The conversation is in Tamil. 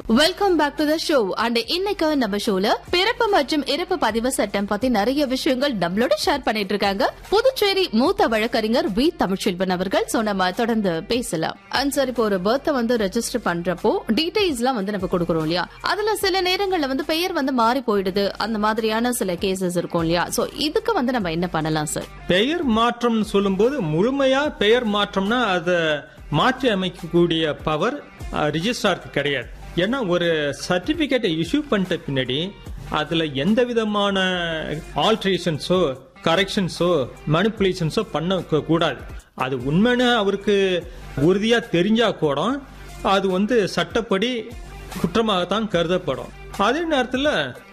welcome back to the show and இன்னைக்கு நம்ம ஷோல பிறப்பு மற்றும் இறப்பு பதிவு சட்டம் பத்தி நிறைய விஷயங்கள் நம்மளோட ஷேர் பண்ணிட்டு இருக்காங்க புதுச்சேரி மூத்த வழக்கறிஞர் வி தமிழ்ச்செல்வன் அவர்கள் சோ நம்ம தொடர்ந்து பேசலாம் அண்ட் சார் இப்போ ஒரு பர்த்தை வந்து ரெஜிஸ்டர் பண்றப்போ டீடைல்ஸ் எல்லாம் வந்து நம்ம கொடுக்குறோம் இல்லையா அதுல சில நேரங்கள்ல வந்து பெயர் வந்து மாறி போயிடுது அந்த மாதிரியான சில கேசஸ் இருக்கும் இல்லையா சோ இதுக்கு வந்து நம்ம என்ன பண்ணலாம் சார் பெயர் மாற்றம்னு சொல்லும்போது முழுமையா பெயர் மாற்றம்னா அதை மாற்றி அமைக்கக்கூடிய பவர் ரிஜிஸ்ட்ராருக்கு கிடையாது ஏன்னா ஒரு சர்டிபிகேட்டை இஷ்யூ பண்ணிட்ட பின்னாடி அதுல எந்த விதமான ஆல்ட்ரேஷன்ஸோ கரெக்ஷன்ஸோ மனிப்புலேஷன்ஸோ பண்ண கூடாது அது உண்மைன்னு அவருக்கு உறுதியா தெரிஞ்சா கூட அது வந்து சட்டப்படி குற்றமாகத்தான் கருதப்படும் அதே நேரத்தில்